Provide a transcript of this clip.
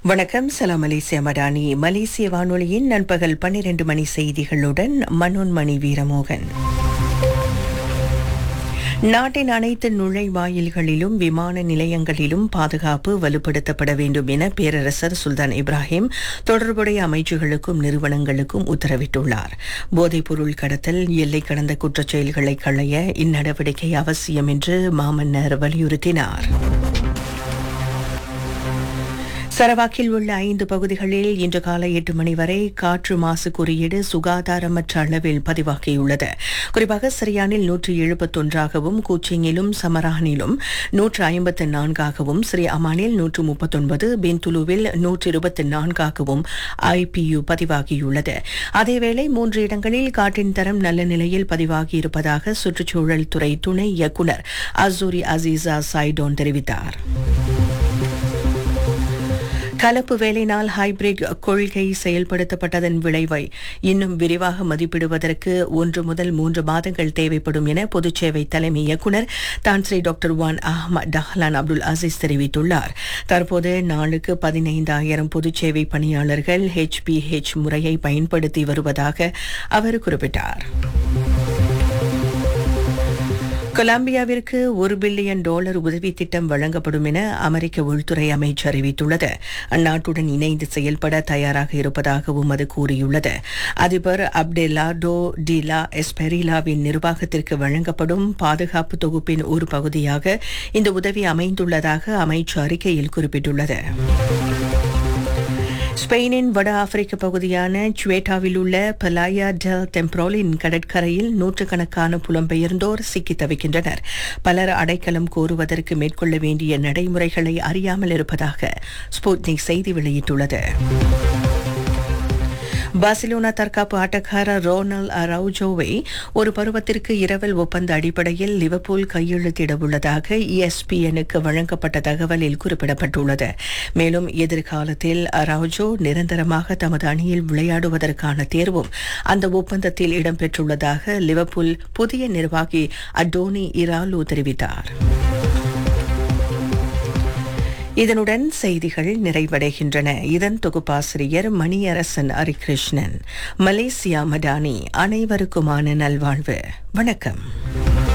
வணக்கம் சலாம் மலேசிய மடானி மலேசிய வானொலியின் நண்பகல் பன்னிரண்டு மணி செய்திகளுடன் மனோன்மணி வீரமோகன் நாட்டின் அனைத்து நுழைவாயில்களிலும் விமான நிலையங்களிலும் பாதுகாப்பு வலுப்படுத்தப்பட வேண்டும் என பேரரசர் சுல்தான் இப்ராஹிம் தொடர்புடைய அமைச்சுகளுக்கும் நிறுவனங்களுக்கும் உத்தரவிட்டுள்ளார் போதைப்பொருள் கடத்தல் எல்லை கடந்த குற்றச் செயல்களை களைய இந்நடவடிக்கை அவசியம் என்று மாமன்னர் வலியுறுத்தினார் சரவாக்கில் உள்ள ஐந்து பகுதிகளில் இன்று காலை எட்டு மணி வரை காற்று மாசு குறியீடு சுகாதாரமற்ற அளவில் பதிவாகியுள்ளது குறிப்பாக சரியானில் நூற்று எழுபத்தொன்றாகவும் கூச்சிங்கிலும் சமரானிலும் நூற்று ஐம்பத்து நான்காகவும் ஸ்ரீ அமானில் நூற்று முப்பத்தொன்பது பெந்துலுவில் நூற்று இருபத்தி நான்காகவும் ஐபியு பதிவாகியுள்ளது அதேவேளை மூன்று இடங்களில் காற்றின் தரம் நல்ல நிலையில் பதிவாகியிருப்பதாக சுற்றுச்சூழல் துறை துணை இயக்குநர் அசூரி அசீசா சைடோன் தெரிவித்தார் கலப்பு வேலைநாள் ஹைபிரிட் கொள்கை செயல்படுத்தப்பட்டதன் விளைவை இன்னும் விரிவாக மதிப்பிடுவதற்கு ஒன்று முதல் மூன்று மாதங்கள் தேவைப்படும் என பொதுச்சேவை தலைமை இயக்குநர் Tan Sri doctor Wan Ahmad Dahlan Abdul Aziz தெரிவித்துள்ளார் தற்போது நாளுக்கு பதினைந்தாயிரம் பொதுச்சேவை பணியாளர்கள் ஹெச்பிஹெச் முறையை பயன்படுத்தி வருவதாக அவர் குறிப்பிட்டார் கொலம்பியாவிற்கு ஒரு பில்லியன் டாலர் உதவி திட்டம் வழங்கப்படும் என அமெரிக்க உள்துறை அமைச்சு அறிவித்துள்ளது அந்நாட்டுடன் இணைந்து செயல்பட தயாராக இருப்பதாகவும் அது கூறியுள்ளது அதிபர் அப்டெலாடோ டிலா எஸ்பெரிலாவின் நிர்வாகத்திற்கு வழங்கப்படும் பாதுகாப்பு தொகுப்பின் ஒரு பகுதியாக இந்த உதவி அமைந்துள்ளதாக அமைச்சு அறிக்கையில் குறிப்பிட்டுள்ளது ஸ்பெயினின் வட ஆப்பிரிக்க பகுதியான சுவேட்டாவில் உள்ள பலாயா டெல் டெம்ப்ரோலின் கடற்கரையில் நூற்றுக்கணக்கான புலம்பெயர்ந்தோர் சிக்கி தவிக்கின்றனர் பலர் அடைக்கலம் கோருவதற்கு மேற்கொள்ள வேண்டிய நடைமுறைகளை அறியாமல் இருப்பதாக ஸ்புட்னிக் செய்தி வெளியிட்டுள்ளது பார்சிலோனா தற்காப்பு ஆட்டக்காரர் ரோனல் அரவுஜோவை ஒரு பருவத்திற்கு இரவல் ஒப்பந்த அடிப்படையில் லிவர்பூல் கையெழுத்திட உள்ளதாக இஎஸ்பிஎனுக்கு வழங்கப்பட்ட தகவலில் குறிப்பிடப்பட்டுள்ளது மேலும் எதிர்காலத்தில் அரவுஜோ நிரந்தரமாக தமது அணியில் விளையாடுவதற்கான தேர்வும் அந்த ஒப்பந்தத்தில் இடம்பெற்றுள்ளதாக லிவர்பூல் புதிய நிர்வாகி அடோனி இராலு தெரிவித்தார் இதனுடன் செய்திகள் நிறைவடைகின்றன இதன் தொகுப்பாசிரியர் மணியரசன் ஹரிகிருஷ்ணன் மலேசியா மடானி அனைவருக்குமான நல்வாழ்வு வணக்கம்